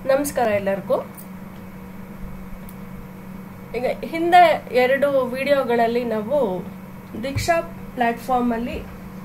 ನಮಸ್ಕಾರ ಎಲ್ಲರಿಗೂ ಈಗ ಹಿಂದೆ ಎರಡು ವಿಡಿಯೋಗಳಲ್ಲಿ ನಾವು ದೀಕ್ಷಾ ಪ್ಲಾಟ್ಫಾರ್ಮ್ ಅಲ್ಲಿ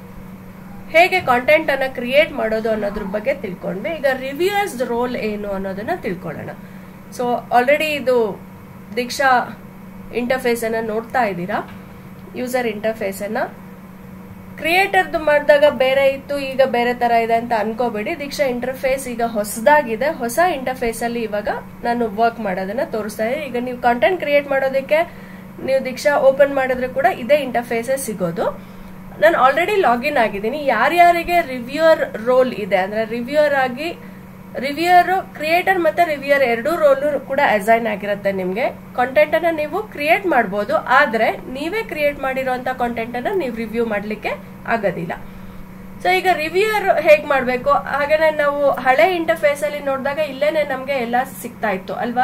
ಹೇಗೆ ಕಾಂಟೆಂಟ್ ಅನ್ನ ಕ್ರಿಯೇಟ್ ಮಾಡೋದು ಅನ್ನೋದ್ರ ಬಗ್ಗೆ ತಿಳ್ಕೊಂಡ್ವಿ ಈಗ ರಿವ್ಯೂಯರ್ಸ್ ರೋಲ್ ಏನು ಅನ್ನೋದನ್ನ ತಿಳ್ಕೊಳ್ಳೋಣ ಸೊ ಆಲ್ರೆಡಿ ಇದು ದೀಕ್ಷಾ ಇಂಟರ್ಫೇಸ್ ಅನ್ನ ನೋಡ್ತಾ ಇದ್ದೀರಾ ಯೂಸರ್ ಇಂಟರ್ಫೇಸ್ ಅನ್ನ ಕ್ರಿಯೇಟರ್ದು ಮಾಡಿದಾಗ ಬೇರೆ ಇತ್ತು ಈಗ ಬೇರೆ ತರ ಇದೆ ಅಂತ ಅನ್ಕೋಬೇಡಿ ದೀಕ್ಷಾ ಇಂಟರ್ಫೇಸ್ ಈಗ ಹೊಸದಾಗಿದೆ ಹೊಸ ಇಂಟರ್ಫೇಸ್ ಅಲ್ಲಿ ಇವಾಗ ನಾನು ವರ್ಕ್ ಮಾಡೋದನ್ನ ತೋರಿಸ್ತಾ ಇದ್ದೀನಿ ಈಗ ನೀವು ಕಾಂಟೆಂಟ್ ಕ್ರಿಯೇಟ್ ಮಾಡೋದಕ್ಕೆ ನೀವು ದೀಕ್ಷಾ ಓಪನ್ ಮಾಡಿದ್ರೆ ಕೂಡ ಇದೇ ಇಂಟರ್ಫೇಸೇ ಸಿಗೋದು ನಾನು ಆಲ್ರೆಡಿ ಲಾಗಿನ್ ಆಗಿದ್ದೀನಿ ಯಾರ್ಯಾರಿಗೆ ರಿವ್ಯೂಯರ್ ರೋಲ್ ಇದೆ ಅಂದ್ರೆ ರಿವ್ಯೂಯರ್ ಆಗಿ ರಿವ್ಯೂಯರ್ ಕ್ರಿಯೇಟರ್ ಮತ್ತೆ ರಿವ್ಯೂಯರ್ ಎರಡೂ ರೋಲ್ ಕೂಡ ಅಸೈನ್ ಆಗಿರುತ್ತೆ ನಿಮ್ಗೆ ಕಾಂಟೆಂಟ್ ಅನ್ನ ನೀವು ಕ್ರಿಯೇಟ್ ಮಾಡಬಹುದು ಆದ್ರೆ ನೀವೇ ಕ್ರಿಯೇಟ್ ಮಾಡಿರೋಂತ ಕಾಂಟೆಂಟ್ ಅನ್ನ ನೀವು ರಿವ್ಯೂ ಮಾಡ್ಲಿಕ್ಕೆ ಆಗೋದಿಲ್ಲ ಸೊ ಈಗ ರಿವ್ಯೂಯರ್ ಹೇಗ್ ಮಾಡ್ಬೇಕು ಹಾಗೇನೆ ನಾವು ಹಳೆ ಇಂಟರ್ಫೇಸ್ ಅಲ್ಲಿ ನೋಡಿದಾಗ ಇಲ್ಲೇನೆ ನಮ್ಗೆ ಎಲ್ಲ ಸಿಗ್ತಾ ಇತ್ತು ಅಲ್ವಾ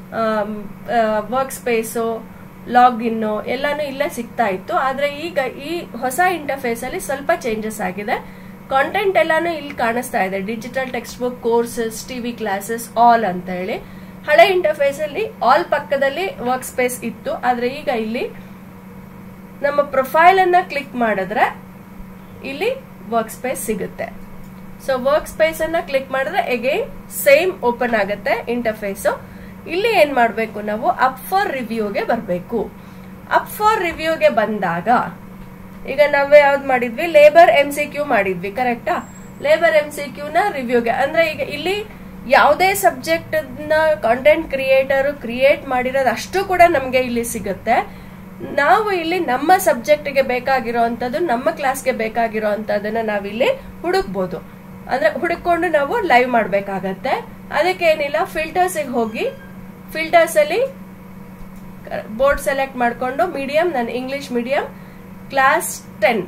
ವರ್ಕ್ ಸ್ಪೇಸು ಲಾಗಿನ್ ಎಲ್ಲಾನು ಇಲ್ಲೇ ಸಿಗ್ತಾ ಇತ್ತು ಆದ್ರೆ ಈಗ ಈ ಹೊಸ ಇಂಟರ್ಫೇಸ್ ಅಲ್ಲಿ ಸ್ವಲ್ಪ ಚೇಂಜಸ್ ಆಗಿದೆ ಕಾಂಟೆಂಟ್ ಎಲ್ಲಾನು ಇಲ್ಲಿ ಕಾಣಿಸ್ತಾ ಇದೆ digital textbook courses TV classes all ಅಂತ ಹೇಳಿ ಹಳೆ ಇಂಟರ್ಫೇಸ್ ಅಲ್ಲಿ ಆಲ್ ಪಕ್ಕದಲ್ಲಿ ವರ್ಕ್ ಸ್ಪೇಸ್ ಇತ್ತು ಆದ್ರೆ ಈಗ ಇಲ್ಲಿ ನಮ್ಮ ಪ್ರೊಫೈಲ್ ಅನ್ನ ಕ್ಲಿಕ್ ಮಾಡಿದ್ರೆ ಇಲ್ಲಿ ವರ್ಕ್ ಸ್ಪೇಸ್ ಸಿಗುತ್ತೆ ಸೊ ವರ್ಕ್ ಸ್ಪೇಸ್ ಅನ್ನ ಕ್ಲಿಕ್ ಮಾಡಿದ್ರೆ ಎಗೈನ್ ಸೇಮ್ ಓಪನ್ ಆಗುತ್ತೆ ಇಂಟರ್ಫೇಸ್ ಇಲ್ಲಿ ಏನ್ ಮಾಡ್ಬೇಕು ನಾವು ಅಪ್ ಫಾರ್ ರಿವ್ಯೂಗೆ ಬರಬೇಕು ಅಪ್ ಫಾರ್ ರಿವ್ಯೂಗೆ ಬಂದಾಗ ಈಗ ನಾವ್ ಯಾವ್ದು ಮಾಡಿದ್ವಿ ಲೇಬರ್ ಎಂ ಸಿ ಕ್ಯೂ ಮಾಡಿದ್ವಿ ಕರೆಕ್ಟಾ ಲೇಬರ್ ಎಂ ಸಿ ಕ್ಯೂ ನ ರಿವ್ಯೂಗೆ ಅಂದ್ರೆ ಈಗ ಇಲ್ಲಿ ಯಾವುದೇ ಸಬ್ಜೆಕ್ಟ್ ನ ಕಾಂಟೆಂಟ್ ಕ್ರಿಯೇಟರ್ ಕ್ರಿಯೇಟ್ ಮಾಡಿರೋದು ಅಷ್ಟು ಕೂಡ ನಮ್ಗೆ ಇಲ್ಲಿ ಸಿಗುತ್ತೆ ನಾವು ಇಲ್ಲಿ ನಮ್ಮ ಸಬ್ಜೆಕ್ಟ್ ಗೆ ಬೇಕಾಗಿರೋ ಅಂತದ್ದು ನಮ್ಮ ಕ್ಲಾಸ್ಗೆ ಬೇಕಾಗಿರೋ ಅಂತದನ್ನ ನಾವಿಲ್ಲಿ ಹುಡುಕ್ಬೋದು ಅಂದ್ರೆ ಹುಡುಕೊಂಡು ನಾವು ಲೈವ್ ಮಾಡ್ಬೇಕಾಗತ್ತೆ ಅದಕ್ಕೆ ಏನಿಲ್ಲ ಫಿಲ್ಟರ್ಸ್ ಹೋಗಿ ಫಿಲ್ಟರ್ಸ್ ಅಲ್ಲಿ ಬೋರ್ಡ್ ಸೆಲೆಕ್ಟ್ ಮಾಡ್ಕೊಂಡು ಮೀಡಿಯಂ ನಾನು English medium class ten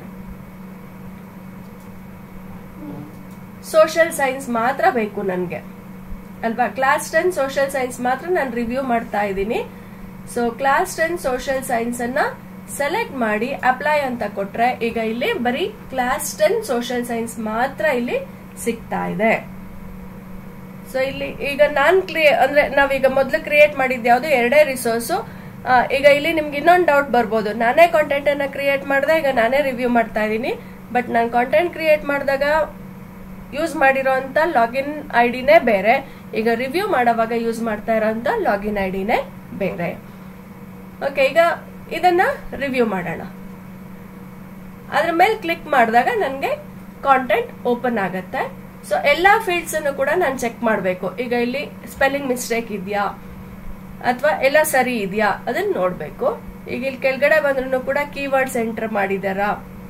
social science ಮಾತ್ರ ಬೇಕು ನನಗೆ ಅಲ್ವಾ ಕ್ಲಾಸ್ ಟೆನ್ ಸೋಷಿಯಲ್ ಸೈನ್ಸ್ ಮಾತ್ರ ನಾನು ರಿವ್ಯೂ ಮಾಡ್ತಾ ಇದ್ದೀನಿ so class ten social science ಅನ್ನ ಸೆಲೆಕ್ಟ್ ಮಾಡಿ ಅಪ್ಲೈ ಅಂತ ಕೊಟ್ರೆ ಈಗ ಇಲ್ಲಿ ಬರೀ ಕ್ಲಾಸ್ ಟೆನ್ ಸೋಷಿಯಲ್ ಸೈನ್ಸ್ ಮಾತ್ರ ಇಲ್ಲಿ ಸಿಗ್ತಾ ಇದೆ ಸೊ ಇಲ್ಲಿ ಈಗ ನಾನ್ ಕ್ರಿಯೇ ಅಂದ್ರೆ ನಾವೀಗ ಮೊದಲು ಕ್ರಿಯೇಟ್ ಮಾಡಿದ್ ಯಾವ್ದು ಎರಡೇ ರಿಸೋರ್ಸು ಈಗ ಇಲ್ಲಿ ನಿಮ್ಗೆ ಇನ್ನೊಂದು ಡೌಟ್ ಬರ್ಬೋದು ನಾನೇ ಕಾಂಟೆಂಟ್ ಅನ್ನ ಕ್ರಿಯೇಟ್ ಮಾಡಿದೆ ಈಗ ನಾನೇ ರಿವ್ಯೂ ಮಾಡ್ತಾ ಇದ್ದೀನಿ ಬಟ್ ನಾನು ಕಾಂಟೆಂಟ್ ಕ್ರಿಯೇಟ್ ಮಾಡಿದಾಗ ಯೂಸ್ ಮಾಡಿರೋಂತ ಲಾಗಿನ್ ಐಡಿನೇ ಬೇರೆ ಈಗ ರಿವ್ಯೂ ಮಾಡೋವಾಗ ಯೂಸ್ ಮಾಡ್ತಾ ಇರೋಂತ ಲಾಗಿನ್ ಐಡಿನೇ ಬೇರೆ ಓಕೆ ಈಗ ಇದನ್ನ ರಿವ್ಯೂ ಮಾಡೋಣ ಅದ್ರ ಮೇಲೆ ಕ್ಲಿಕ್ ಮಾಡಿದಾಗ ನನಗೆ ಕಾಂಟೆಂಟ್ ಓಪನ್ ಆಗತ್ತೆ ಸೊ ಎಲ್ಲಾ ಫೀಲ್ಡ್ಸ್ ಅನ್ನು ಕೂಡ ನಾನು ಚೆಕ್ ಮಾಡಬೇಕು ಈಗ ಇಲ್ಲಿ ಸ್ಪೆಲ್ಲಿಂಗ್ ಮಿಸ್ಟೇಕ್ ಇದೆಯಾ ಅಥವಾ ಎಲ್ಲ ಸರಿ ಇದೆಯಾ ಅದನ್ನ ನೋಡ್ಬೇಕು ಈಗ ಇಲ್ಲಿ ಕೆಳಗಡೆ ಬಂದ್ರು ಕೂಡ ಕೀವರ್ಡ್ಸ್ ಎಂಟರ್ ಮಾಡಿದಾರಾ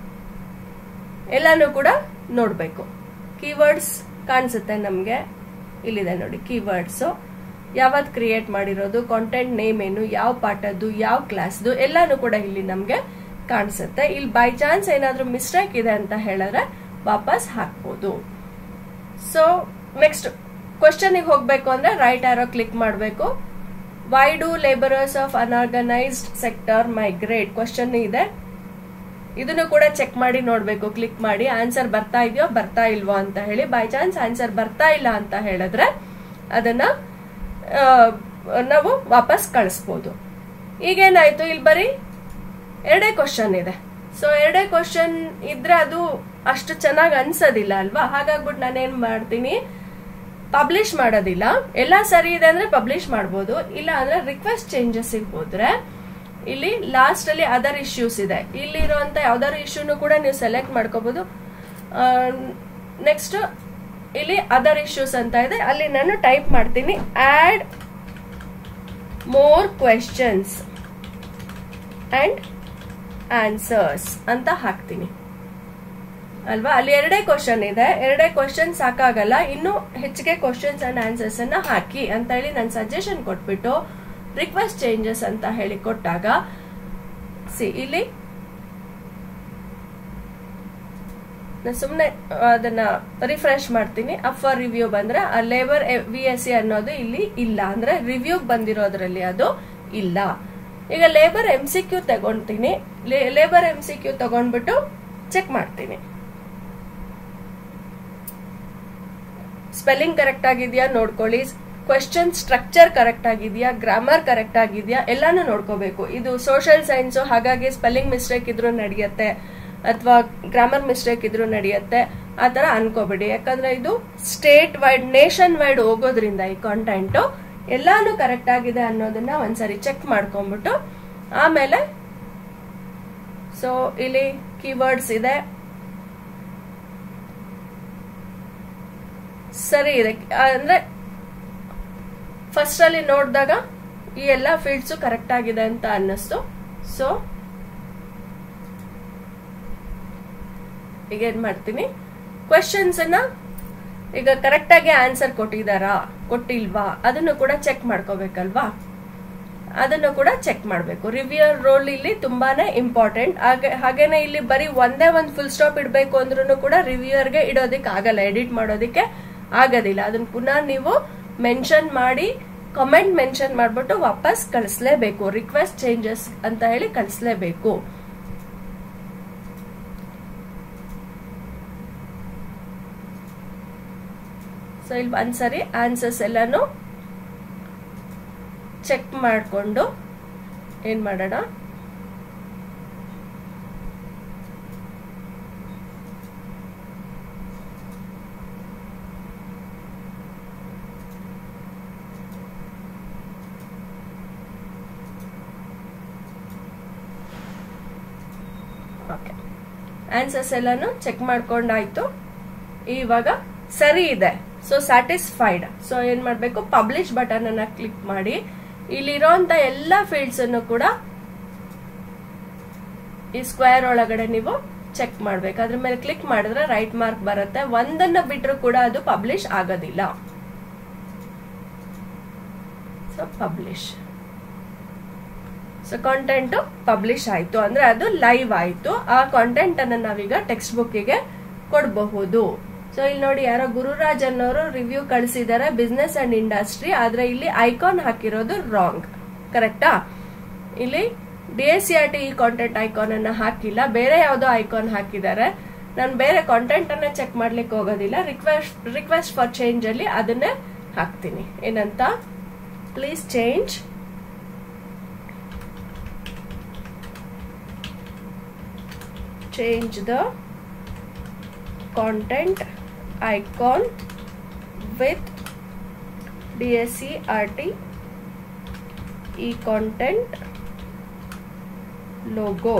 ಎಲ್ಲಾನು ಕೂಡ ನೋಡ್ಬೇಕು ಕೀವರ್ಡ್ಸ್ ಕಾಣಿಸುತ್ತೆ ನಮ್ಗೆ ಇಲ್ಲಿದೆ ನೋಡಿ ಕೀವರ್ಡ್ಸ್ ಯಾವತ್ ಕ್ರಿಯೇಟ್ ಮಾಡಿರೋದು ಕಾಂಟೆಂಟ್ ನೇಮ್ ಏನು ಯಾವ ಪಾಠದ್ದು ಯಾವ ಕ್ಲಾಸ್ದು ಎಲ್ಲಾನು ಕೂಡ ಇಲ್ಲಿ ನಮ್ಗೆ ಕಾಣಿಸುತ್ತೆ ಇಲ್ಲಿ ಬೈ ಚಾನ್ಸ್ ಏನಾದ್ರೂ ಮಿಸ್ಟೇಕ್ ಇದೆ ಅಂತ ಹೇಳಿದ್ರೆ ವಾಪಸ್ ಹಾಕ್ಬೋದು ಸೊ ನೆಕ್ಸ್ಟ್ ಕ್ವಶನ್ ಹೋಗ್ಬೇಕು ಅಂದ್ರೆ ರೈಟ್ ಆರೋ ಕ್ಲಿಕ್ ಮಾಡಬೇಕು why do labourers of unorganised sector migrate question ಇದೆ ಇದನ್ನು ಕೂಡ ಚೆಕ್ ಮಾಡಿ ನೋಡ್ಬೇಕು ಕ್ಲಿಕ್ ಮಾಡಿ ಆನ್ಸರ್ ಬರ್ತಾ ಇದೆಯೋ ಬರ್ತಾ ಇಲ್ವೋ ಅಂತ ಹೇಳಿ ಬೈ ಚಾನ್ಸ್ ಆನ್ಸರ್ ಬರ್ತಾ ಇಲ್ಲ ಅಂತ ಹೇಳಿದ್ರೆ ಅದನ್ನ ನಾವು ವಾಪಸ್ ಕಳಿಸ್ಬೋದು ಈಗೇನಾಯ್ತು ಇಲ್ಲಿ ಬರೀ ಎರಡೇ ಕ್ವಶನ್ ಇದೆ ಸೊ ಎರಡೇ ಕ್ವಶನ್ ಇದ್ರೆ ಅದು ಅಷ್ಟು ಚೆನ್ನಾಗಿ ಅನ್ಸೋದಿಲ್ಲ ಅಲ್ವಾ ಹಾಗಾಗ್ಬಿಟ್ಟು ನಾನೇನ್ ಮಾಡ್ತೀನಿ ಪಬ್ಲಿಷ್ ಮಾಡೋದಿಲ್ಲ ಎಲ್ಲ ಸರಿ ಇದೆ ಅಂದ್ರೆ ಪಬ್ಲಿಷ್ ಮಾಡ್ಬೋದು ಇಲ್ಲ ಅಂದ್ರೆ ರಿಕ್ವೆಸ್ಟ್ ಚೇಂಜಸ್ ಹೋದ್ರೆ ಇಲ್ಲಿ ಲಾಸ್ಟ್ ಅಲ್ಲಿ ಅದರ್ ಇಶ್ಯೂಸ್ ಇದೆ ಇಲ್ಲಿರುವಂತ ಯಾವ್ದಾದ್ರು ಇಶ್ಯೂನು ಕೂಡ ನೀವು ಸೆಲೆಕ್ಟ್ ಮಾಡ್ಕೋಬಹುದು ನೆಕ್ಸ್ಟ್ ಇಲ್ಲಿ ಅದರ್ ಇಶ್ಯೂಸ್ ಅಂತ ಇದೆ ಅಲ್ಲಿ ನಾನು ಟೈಪ್ ಮಾಡ್ತೀನಿ add more questions and answers ಅಂತ ಹಾಕ್ತೀನಿ ಅಲ್ವಾ ಅಲ್ಲಿ ಎರಡೇ ಕ್ವಶನ್ ಇದೆ ಎರಡೇ ಕ್ವಶನ್ ಸಾಕಾಗಲ್ಲ ಇನ್ನು ಹೆಚ್ಚಿಗೆ ಕ್ವಶನ್ಸ್ ಅಂಡ್ ಆನ್ಸರ್ಸ್ ಅನ್ನ ಹಾಕಿ ಅಂತ ಹೇಳಿ ನಾನು ಸಜೆಷನ್ ಕೊಟ್ಬಿಟ್ಟು ರಿಕ್ವೆಸ್ಟ್ ಚೇಂಜಸ್ ಅಂತ ಹೇಳಿ ಕೊಟ್ಟಾಗ ಸಿ ಇಲ್ಲಿ ಸುಮ್ಮನೆ ಅದನ್ನ ರಿಫ್ರೆಶ್ ಮಾಡ್ತೀನಿ ಅಫರ್ ರಿವ್ಯೂ ಬಂದ್ರೆ ಆ ಲೇಬರ್ ವಿ ಎಸ್ ಸಿ ಅನ್ನೋದು ಇಲ್ಲಿ ಇಲ್ಲ ಅಂದ್ರೆ ರಿವ್ಯೂ ಬಂದಿರೋದ್ರಲ್ಲಿ ಅದು ಇಲ್ಲ ಈಗ ಲೇಬರ್ ಎಂ ಸಿ ಕ್ಯೂ ತಗೊಂತೀನಿ ಲೇಬರ್ ಎಂ ಸಿ ಕ್ಯೂ ತಗೊಂಡ್ಬಿಟ್ಟು ಚೆಕ್ ಮಾಡ್ತೀನಿ ಸ್ಪೆಲ್ಲಿಂಗ್ ಕರೆಕ್ಟ್ ಆಗಿದೆಯಾ ನೋಡ್ಕೊಳ್ಳಿ ಕ್ವೆಶ್ಚನ್ ಸ್ಟ್ರಕ್ಚರ್ ಕರೆಕ್ಟ್ ಆಗಿದೆಯಾ ಗ್ರಾಮರ್ ಕರೆಕ್ಟ್ ಆಗಿದೆಯಾ ಎಲ್ಲಾನು ನೋಡ್ಕೋಬೇಕು ಇದು ಸೋಷಿಯಲ್ ಸೈನ್ಸ್ ಹಾಗಾಗಿ ಸ್ಪೆಲ್ಲಿಂಗ್ ಮಿಸ್ಟೇಕ್ ಇದ್ರೂ ನಡೆಯುತ್ತೆ ಅಥವಾ ಗ್ರಾಮರ್ ಮಿಸ್ಟೇಕ್ ಇದ್ರೂ ನಡೆಯುತ್ತೆ ಆ ತರ ಅನ್ಕೋಬೇಡಿ ಯಾಕಂದ್ರೆ ಇದು ಸ್ಟೇಟ್ ವೈಡ್ ನೇಷನ್ ವೈಡ್ ಹೋಗೋದ್ರಿಂದ ಈ ಕಾಂಟೆಂಟ್ ಎಲ್ಲಾನು ಕರೆಕ್ಟ್ ಆಗಿದೆ ಅನ್ನೋದನ್ನ ಒಂದ್ಸರಿ ಚೆಕ್ ಮಾಡ್ಕೊಂಡ್ಬಿಟ್ಟು ಆಮೇಲೆ ಸೊ ಇಲ್ಲಿ ಕೀವರ್ಡ್ಸ್ ಇದೆ ಸರಿ ಇದೆ ಅಂದ್ರೆ ಫಸ್ಟ್ ಅಲ್ಲಿ ನೋಡಿದಾಗ ಈ ಎಲ್ಲ ಫೀಲ್ಡ್ಸ್ ಕರೆಕ್ಟ್ ಆಗಿದೆ ಅಂತ ಅನ್ನಿಸ್ತು ಸೊ ಈಗ ಏನ್ ಮಾಡ್ತೀನಿ ಕ್ವೆಶನ್ಸ್ ಅನ್ನ ಈಗ ಕರೆಕ್ಟ್ ಆಗಿ ಆನ್ಸರ್ ಕೊಟ್ಟಿದಾರಾ ಕೊಟ್ಟಿಲ್ವಾ ಅದನ್ನು ಕೂಡ ಚೆಕ್ ಮಾಡ್ಕೋಬೇಕಲ್ವಾ ಅದನ್ನು ಕೂಡ ಚೆಕ್ ಮಾಡಬೇಕು ರಿವ್ಯೂರ್ ರೋಲ್ ಇಲ್ಲಿ ತುಂಬಾನೇ ಇಂಪಾರ್ಟೆಂಟ್ ಹಾಗೆ ಹಾಗೇನೆ ಇಲ್ಲಿ ಬರೀ ಒಂದೇ ಒಂದು ಫುಲ್ ಸ್ಟಾಪ್ ಇಡಬೇಕು ಅಂದ್ರೂ ಕೂಡ ರಿವ್ಯೂರ್ಗೆ ಇಡೋದಿಕ್ಕೆ ಆಗಲ್ಲ ಎಡಿಟ್ ಮಾಡೋದಿಕ್ಕೆ ಆಗೋದಿಲ್ಲ ಅದನ್ನ ಪುನಃ ನೀವು ಮೆನ್ಷನ್ ಮಾಡಿ ಕಮೆಂಟ್ ಮೆನ್ಷನ್ ಮಾಡ್ಬಿಟ್ಟು ವಾಪಸ್ ಕಳಿಸ್ಲೇಬೇಕು ರಿಕ್ವೆಸ್ಟ್ ಚೇಂಜಸ್ ಅಂತ ಹೇಳಿ ಕಳಿಸ್ಲೇಬೇಕು ಸೊ ಇಲ್ಲಿ ಒಂದ್ಸರಿ ಆನ್ಸರ್ಸ್ ಎಲ್ಲಾನು ಚೆಕ್ ಮಾಡಿಕೊಂಡು ಏನ್ ಮಾಡೋಣ ಓಕೆ ಆನ್ಸರ್ಸ್ ಎಲ್ಲಾನು ಚೆಕ್ ಮಾಡ್ಕೊಂಡಾಯ್ತು ಇವಾಗ ಸರಿ ಇದೆ ಸೊ ಸ್ಯಾಟಿಸ್ಫೈಡ್ ಸೊ ಏನ್ ಮಾಡ್ಬೇಕು ಪಬ್ಲಿಷ್ ಬಟನ್ ಅನ್ನ ಕ್ಲಿಕ್ ಮಾಡಿ ಇಲ್ಲಿರೋಂತ ಎಲ್ಲಾ ಫೀಲ್ಡ್ಸ್ ಅನ್ನು ಕೂಡ ಈ ಸ್ಕ್ವೇರ್ ಒಳಗಡೆ ನೀವು ಚೆಕ್ ಮಾಡ್ಬೇಕು ಅದ್ರ ಮೇಲೆ ಕ್ಲಿಕ್ ಮಾಡಿದ್ರೆ ರೈಟ್ ಮಾರ್ಕ್ ಬರುತ್ತೆ ಒಂದನ್ನ ಬಿಟ್ರು ಕೂಡ ಅದು ಪಬ್ಲಿಷ್ ಆಗೋದಿಲ್ಲ so publish so content publish ಆಯ್ತು ಅಂದ್ರೆ ಅದು ಲೈವ್ ಆಯ್ತು ಆ ಕಾಂಟೆಂಟ್ ಅನ್ನ ನಾವೀಗ ಟೆಕ್ಸ್ಟ್ ಬುಕ್ಕಿಗೆ ಕೊಡಬಹುದು ಸೊ ಇಲ್ಲಿ ನೋಡಿ ಯಾರೋ ಗುರುರಾಜ್ ಅನ್ನೋರು ರಿವ್ಯೂ ಕಳಿಸಿದ್ದಾರೆ ಬಿಸ್ನೆಸ್ ಅಂಡ್ ಇಂಡಸ್ಟ್ರಿ ಆದ್ರೆ ಇಲ್ಲಿ ಐಕಾನ್ ಹಾಕಿರೋದು ರಾಂಗ್ ಕರೆಕ್ಟಾ ಇಲ್ಲಿ D S C R T ಈ ಕಾಂಟೆಂಟ್ ಐಕಾನ್ ಅನ್ನ ಹಾಕಿಲ್ಲ ಬೇರೆ ಯಾವ್ದೋ ಐಕಾನ್ ಹಾಕಿದ್ದಾರೆ ನಾನು ಬೇರೆ ಕಾಂಟೆಂಟ್ ಅನ್ನ ಚೆಕ್ ಮಾಡ್ಲಿಕ್ಕೆ ಹೋಗೋದಿಲ್ಲ ರಿಕ್ವೆಸ್ಟ್ ರಿಕ್ವೆಸ್ಟ್ ಫಾರ್ ಚೇಂಜ್ ಅಲ್ಲಿ ಅದನ್ನೇ ಹಾಕ್ತೀನಿ ಏನಂತ please change change the content icon with DSCRT e-content logo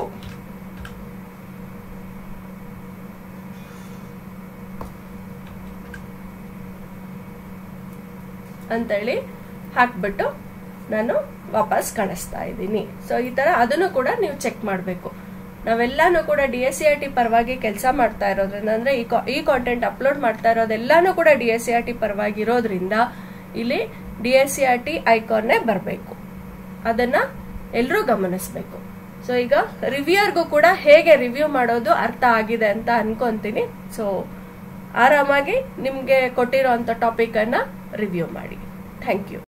ಅಂತೇಳಿ ಹಾಕ್ಬಿಟ್ಟು ನಾನು ವಾಪಸ್ ಕಳಿಸ್ತಾ ಇದ್ದೀನಿ ಸೊ ಈ ತರ ಅದನ್ನು ಕೂಡ ನೀವು ಚೆಕ್ ಮಾಡಬೇಕು ನಾವೆಲ್ಲಾನು ಕೂಡ D S C R T ಪರವಾಗಿ ಕೆಲಸ ಮಾಡ್ತಾ ಇರೋದ್ರಿಂದ ಅಂದ್ರೆ ಈ ಈ ಕಾಂಟೆಂಟ್ ಅಪ್ಲೋಡ್ ಮಾಡ್ತಾ ಇರೋದೆಲ್ಲಾನು ಕೂಡ D S C R T ಪರವಾಗಿ ಇರೋದ್ರಿಂದ ಇಲ್ಲಿ D S C R T ಐಕಾನ್ನೇ ಬರಬೇಕು ಅದನ್ನ ಎಲ್ಲರೂ ಗಮನಿಸಬೇಕು ಸೊ ಈಗ ರಿವ್ಯೂರ್ಗೂ ಕೂಡ ಹೇಗೆ ರಿವ್ಯೂ ಮಾಡೋದು ಅರ್ಥ ಆಗಿದೆ ಅಂತ ಅನ್ಕೊಂತೀನಿ ಸೊ ಆರಾಮಾಗಿ ನಿಮ್ಗೆ ಕೊಟ್ಟಿರೋ ಟಾಪಿಕ್ ಅನ್ನ ರಿವ್ಯೂ ಮಾಡಿ ಥ್ಯಾಂಕ್ ಯು